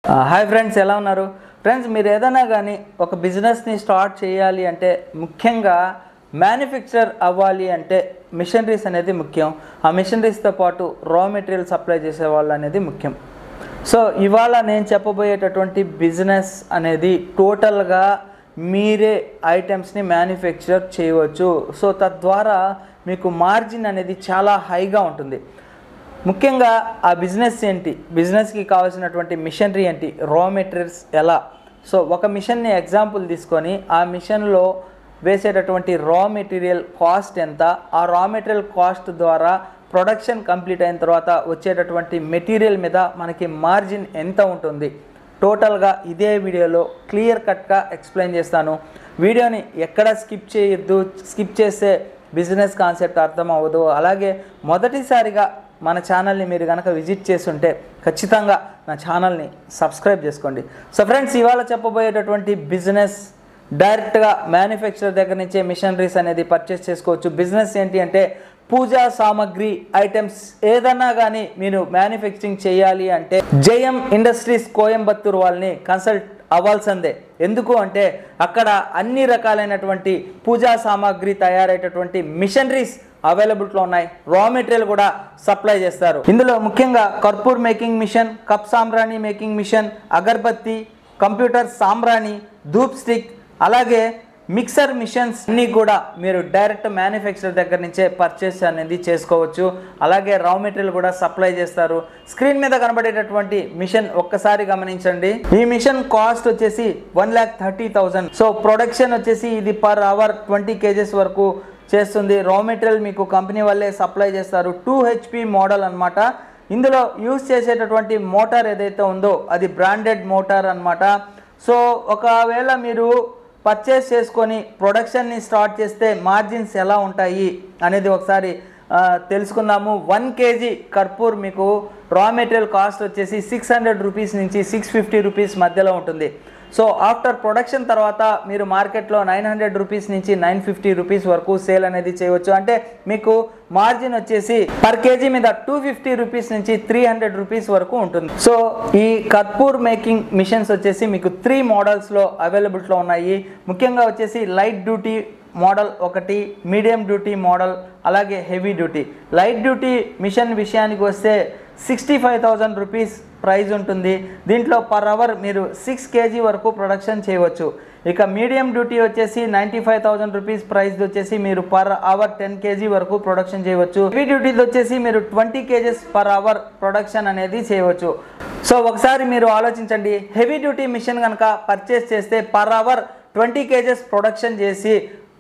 hi friends ఎలా ఉన్నారు friends మీరు ఏదైనా కానీ ఒక బిజినెస్ని స్టార్ట్ చేయాలి అంటే ముఖ్యంగా మ్యానుఫ్యాక్చర్ అవ్వాలి అంటే మిషనరీస్ అనేది ముఖ్యం ఆ మిషనరీస్తో పాటు రా మెటీరియల్ సప్లై చేసే వాళ్ళు అనేది ముఖ్యం సో ఇవాళ నేను చెప్పబోయేటటువంటి బిజినెస్ అనేది టోటల్గా మీరే ఐటమ్స్ని మ్యానుఫ్యాక్చర్ చేయవచ్చు సో తద్వారా మీకు మార్జిన్ అనేది చాలా హైగా ఉంటుంది ముఖ్యంగా ఆ బిజినెస్ ఏంటి బిజినెస్కి కావాల్సినటువంటి మిషనరీ ఏంటి రా మెటీరియల్స్ ఎలా సో ఒక మిషన్ని ఎగ్జాంపుల్ తీసుకొని ఆ మిషన్లో వేసేటటువంటి రా మెటీరియల్ కాస్ట్ ఎంత ఆ రా మెటీరియల్ కాస్ట్ ద్వారా ప్రొడక్షన్ కంప్లీట్ అయిన తర్వాత వచ్చేటటువంటి మెటీరియల్ మీద మనకి మార్జిన్ ఎంత ఉంటుంది టోటల్గా ఇదే వీడియోలో క్లియర్ కట్గా ఎక్స్ప్లెయిన్ చేస్తాను వీడియోని ఎక్కడ స్కిప్ చేయొద్దు స్కిప్ చేస్తే బిజినెస్ కాన్సెప్ట్ అర్థం అవ్వదు అలాగే మొదటిసారిగా మన ఛానల్ని మీరు కనుక విజిట్ చేస్తుంటే ఖచ్చితంగా నా ఛానల్ని సబ్స్క్రైబ్ చేసుకోండి సో ఫ్రెండ్స్ ఇవాళ చెప్పబోయేటటువంటి బిజినెస్ డైరెక్ట్గా మ్యానుఫ్యాక్చర్ దగ్గర నుంచే మిషనరీస్ అనేది పర్చేస్ చేసుకోవచ్చు బిజినెస్ ఏంటి అంటే పూజా సామాగ్రి ఐటమ్స్ ఏదన్నా కానీ మీరు మ్యానుఫ్యాక్చరింగ్ చేయాలి అంటే జేఎం ఇండస్ట్రీస్ కోయంబత్తూరు వాళ్ళని కన్సల్ట్ అవ్వాల్సిందే ఎందుకు అంటే అక్కడ అన్ని రకాలైనటువంటి పూజా సామాగ్రి తయారయ్యేటటువంటి మిషనరీస్ అవైలబిలిటీలో ఉన్నాయి రా మెటీరియల్ కూడా సప్లై చేస్తారు ఇందులో ముఖ్యంగా కర్పూర్ మేకింగ్ మిషన్ కప్ సాంబ్రాణి మేకింగ్ మిషన్ అగర్బత్తి కంప్యూటర్ సాంబ్రాణి ధూప్ స్టిక్ అలాగే మిక్సర్ మిషన్స్ అన్నీ కూడా మీరు డైరెక్ట్ మ్యానుఫ్యాక్చర్ దగ్గర నుంచే పర్చేస్ అనేది చేసుకోవచ్చు అలాగే రా మెటీరియల్ కూడా సప్లై చేస్తారు స్క్రీన్ మీద కనబడేటటువంటి మిషన్ ఒక్కసారి గమనించండి ఈ మిషన్ కాస్ట్ వచ్చేసి one lakh thirty thousand so production వచ్చేసి ఇది పర్ అవర్ ట్వంటీ కేజెస్ వరకు చేస్తుంది రా మెటీరియల్ మీకు కంపెనీ వాళ్ళే సప్లై చేస్తారు టూ హెచ్పి మోడల్ అన్నమాట ఇందులో యూస్ చేసేటటువంటి మోటార్ ఏదైతే ఉందో అది బ్రాండెడ్ మోటార్ అన్నమాట సో ఒకవేళ మీరు పర్చేస్ చేసుకొని ప్రొడక్షన్ని స్టార్ట్ చేస్తే మార్జిన్స్ ఎలా ఉంటాయి అనేది ఒకసారి ఆ, తెలుసుకుందాము వన్ కేజీ కర్పూర్ మీకు రా మెటీరియల్ కాస్ట్ వచ్చేసి సిక్స్ హండ్రెడ్ రూపీస్ నుంచి సిక్స్ ఫిఫ్టీ రూపీస్ మధ్యలో ఉంటుంది సో ఆఫ్టర్ ప్రొడక్షన్ తర్వాత మీరు మార్కెట్లో నైన్ హండ్రెడ్ రూపీస్ నుంచి నైన్ ఫిఫ్టీ రూపీస్ వరకు సేల్ అనేది చేయవచ్చు అంటే మీకు మార్జిన్ వచ్చేసి పర్ కేజీ మీద టూ ఫిఫ్టీ రూపీస్ నుంచి త్రీ హండ్రెడ్ రూపీస్ వరకు ఉంటుంది సో ఈ కర్పూర్ మేకింగ్ మిషన్స్ వచ్చేసి మీకు త్రీ మోడల్స్లో అవైలబిలిటీలో ఉన్నాయి ముఖ్యంగా వచ్చేసి లైట్ డ్యూటీ మోడల్ ఒకటి మీడియం డ్యూటీ మోడల్ అలాగే heavy duty light duty machine విషయానికి వస్తే sixty five thousand rupees price ఉంటుంది దీంట్లో పర్ అవర్ మీరు సిక్స్ కేజీ వరకు ప్రొడక్షన్ చేయవచ్చు ఇక మీడియం డ్యూటీ వచ్చేసి ninety five thousand rupees price వచ్చేసి మీరు పర్ అవర్ టెన్ కేజీ వరకు ప్రొడక్షన్ చేయవచ్చు హెవీ డ్యూటీది వచ్చేసి మీరు twenty kgs per hour production అనేది చేయవచ్చు సో ఒకసారి మీరు ఆలోచించండి హెవీ డ్యూటీ మిషన్ కనుక పర్చేస్ చేస్తే per hour twenty kgs production చేసి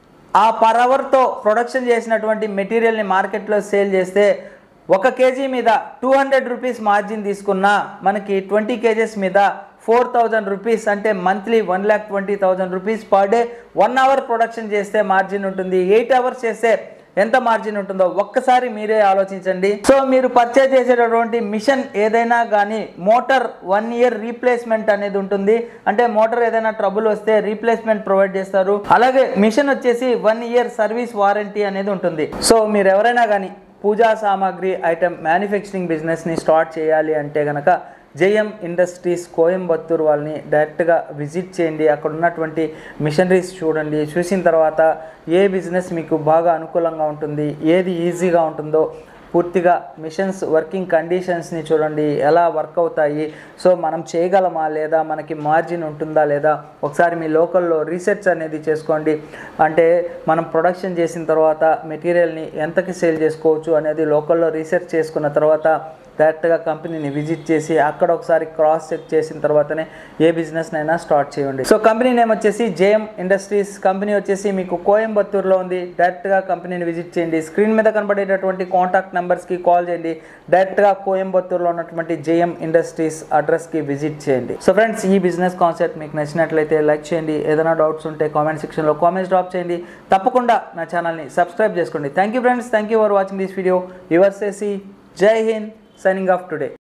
ఆ పర్ అవర్తో ప్రొడక్షన్ చేసినటువంటి మెటీరియల్ని మార్కెట్లో సేల్ చేస్తే ఒక కేజీ మీద టూ హండ్రెడ్ రూపీస్ మార్జిన్ తీసుకున్నా మనకి ట్వంటీ కేజెస్ మీద ఫోర్ థౌజండ్ రూపీస్ అంటే monthly one lakh twenty thousand rupees per day one hour production చేస్తే మార్జిన్ ఉంటుంది ఎయిట్ అవర్స్ చేస్తే ఎంత మార్జిన్ ఉంటుందో ఒక్కసారి మీరే ఆలోచించండి సో మీరు పర్చేజ్ చేసేటటువంటి మిషన్ ఏదైనా కానీ మోటార్ వన్ ఇయర్ రీప్లేస్మెంట్ అనేది ఉంటుంది అంటే మోటార్ ఏదైనా ట్రబుల్ వస్తే రీప్లేస్మెంట్ ప్రొవైడ్ చేస్తారు అలాగే మిషన్ వచ్చేసి వన్ ఇయర్ సర్వీస్ వారంటీ అనేది ఉంటుంది సో మీరు ఎవరైనా కానీ పూజా సామాగ్రి ఐటమ్ మ్యానుఫ్యాక్చరింగ్ బిజినెస్ని స్టార్ట్ చేయాలి అంటే కనుక జేఎం ఇండస్ట్రీస్ కోయంబత్తూరు వాళ్ళని డైరెక్ట్గా విజిట్ చేయండి అక్కడ ఉన్నటువంటి మిషనరీస్ చూడండి చూసిన తర్వాత ఏ బిజినెస్ మీకు బాగా అనుకూలంగా ఉంటుంది ఏది ఈజీగా ఉంటుందో పూర్తిగా మిషన్స్ వర్కింగ్ కండిషన్స్ని చూడండి ఎలా వర్క్ అవుతాయి సో మనం చేయగలమా లేదా మనకి మార్జిన్ ఉంటుందా లేదా ఒకసారి మీ లోకల్లో రీసెర్చ్ అనేది చేసుకోండి అంటే మనం ప్రొడక్షన్ చేసిన తర్వాత మెటీరియల్ని ఎంతకి సేల్ చేసుకోవచ్చు అనేది లోకల్లో రీసెర్చ్ చేసుకున్న తర్వాత డైరెక్ట్గా కంపెనీని విజిట్ చేసి అక్కడ ఒకసారి క్రాస్ చెక్ చేసిన తర్వాతనే ఏ బిజినెస్ అయినా స్టార్ట్ చేయండి సో కంపెనీ నేమ్ వచ్చేసి జేఎం ఇండస్ట్రీస్ కంపెనీ వచ్చేసి మీకు కోయంబత్తూరులో ఉంది డైరెక్ట్గా కంపెనీని విజిట్ చేయండి స్క్రీన్ మీద కనబడేటటువంటి కాంటాక్ట్ నెంబర్స్కి కాల్ చేయండి డైరెక్ట్గా కోయంబత్తూరులో ఉన్నటువంటి జేఎం ఇండస్ట్రీస్ అడ్రస్కి విజిట్ చేయండి సో ఫ్రెండ్స్ ఈ బిజినెస్ కాన్సెప్ట్ మీకు నచ్చినట్లయితే లైక్ చేయండి ఏదైనా డౌట్స్ ఉంటే కామెంట్ సెక్షన్లో కామెంట్స్ డ్రాప్ చేయండి తప్పకుండా నా ఛానల్ని సబ్స్క్రైబ్ చేసుకోండి thank you friends thank you for watching this video your సేసి జై హింద్ signing off today